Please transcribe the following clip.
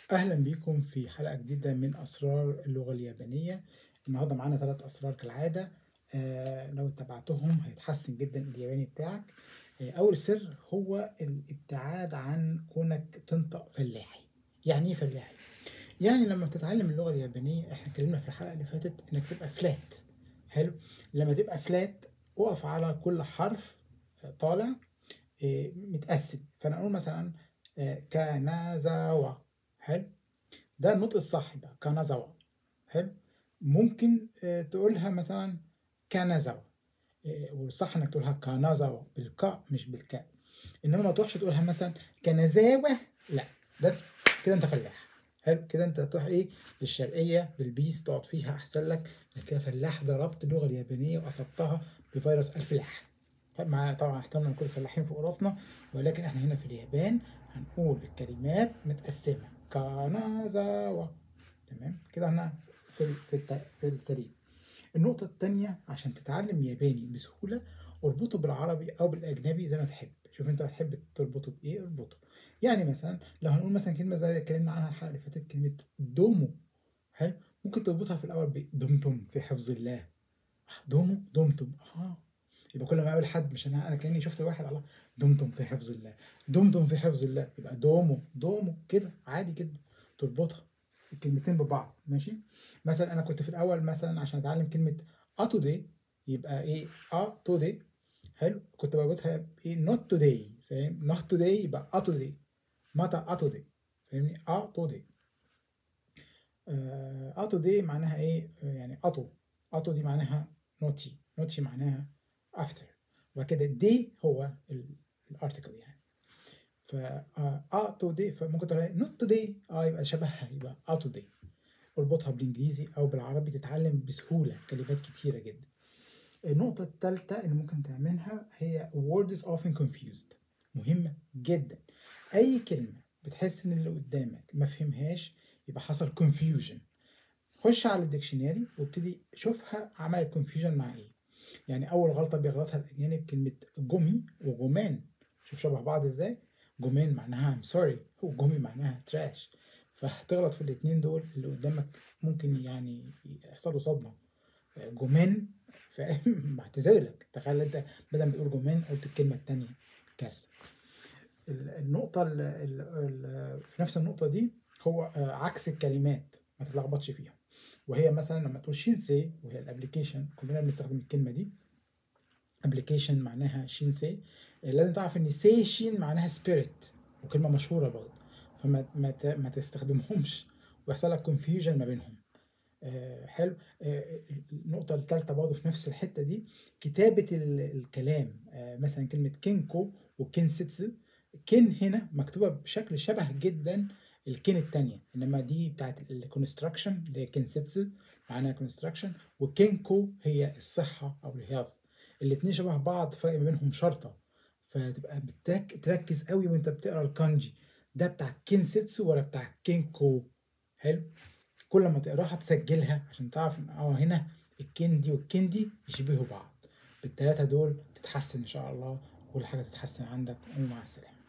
أهلا بيكم في حلقة جديدة من أسرار اللغة اليابانية النهاردة معانا ثلاث أسرار كالعادة آه لو اتبعتهم هيتحسن جدا الياباني بتاعك آه أول سر هو الابتعاد عن كونك تنطق فلاحي يعني إيه فلاحي؟ يعني لما تتعلم اللغة اليابانية احنا اتكلمنا في الحلقة اللي فاتت إنك تبقى فلات حلو لما تبقى فلات اقف على كل حرف طالع آه متقسم فأنا أقول مثلا آه كانازاوا حلو ده النطق الصح بقى كانازاوا حلو ممكن آه، تقولها مثلا كانازاوا آه، والصح انك تقولها كانازاوا بالكاء مش بالكاء انما ما تروحش تقولها مثلا كنزاوة لا ده كده انت فلاح حلو كده انت تروح ايه للشرقيه بالبيس تقعد فيها احسن لك لكن كده فلاح ضربت اللغه اليابانيه واصبتها بفيروس الفلاح مع طبعا احترامنا لكل الفلاحين فوق راسنا ولكن احنا هنا في اليابان هنقول الكلمات متقسمه كانازاوا تمام كده احنا في ال- في الت- في السليم النقطة التانية عشان تتعلم ياباني بسهولة اربطه بالعربي أو بالأجنبي زي ما تحب شوف أنت بتحب تربطه بإيه اربطه يعني مثلا لو هنقول مثلا كلمة زي اللي اتكلمنا عنها الحلقة اللي فاتت كلمة دومو حلو ممكن تربطها في الأول بدمتم في حفظ الله دومو دمتم اه يبقى كل ما اقابل حد مش انا انا كاني شفت واحد الله دمتم في حفظ الله دمتم في حفظ الله يبقى دومو دومو كده عادي جدا تربطها الكلمتين ببعض ماشي مثلا انا كنت في الاول مثلا عشان اتعلم كلمه اتو دي يبقى ايه اتو دي حلو كنت بربطها بايه نوت توداي فاهم نوت توداي يبقى اتو دي متى اتو دي فاهمني اتو دي آه، اتو دي معناها ايه آه، يعني اتو اتو دي معناها نوتشي نوتشي معناها افتر وكده دي هو الارتكل يعني ف اه تو دي فممكن تقول نوت توداي اه يبقى شبهها يبقى اه توداي اربطها بالانجليزي او بالعربي تتعلم بسهوله كلمات كتيره جدا النقطة الثالثة اللي ممكن تعملها هي words often confused مهمة جدا أي كلمة بتحس إن اللي قدامك ما فهمهاش يبقى حصل confusion خش على الديكشنري وابتدي شوفها عملت confusion مع إيه يعني أول غلطة بيغلطها الأجانب كلمة جومي وجومان شوف شبه بعض إزاي جومان معناها I'm sorry وجومي معناها trash فهتغلط في الاتنين دول اللي قدامك ممكن يعني يحصل له صدمة جومان فاهم بعتذر لك تخيل انت بدل ما تقول جومان قلت الكلمة التانية كارثة ال- النقطة ال ال ال في نفس النقطة دي هو آه، عكس الكلمات ما تتلخبطش فيها وهي مثلا لما تقول شينسي وهي الابلكيشن كلنا بنستخدم الكلمة دي ابلكيشن معناها شينسي آه، لازم تعرف ان سي شين معناها سبيريت وكلمة مشهورة برضه فما ما ت- ما تستخدمهمش ويحصل لك كونفيوجن ما بينهم آه، حلو آه، النقطة الثالثة برضه في نفس الحتة دي كتابة ال- الكلام آه، مثلا كلمة كينكو وكينسيتسو كين هنا مكتوبة بشكل شبه جدا الكين التانية انما دي بتاعت الكونستراكشن اللي هي كينسيتسو معناها كونستراكشن وكينكو هي الصحة او الهيلث الاتنين شبه بعض فرق ما بينهم شرطة فتبقى بتك... تركز قوي وانت بتقرا الكانجي ده بتاع كينسيتسو ولا بتاع كينكو حلو كل ما تقراها تسجلها عشان تعرف ان اه هنا الكين دي والكين دي يشبهوا بعض بالتلاتة دول تتحسن ان شاء الله وكل حاجة تتحسن عندك ومع السلامة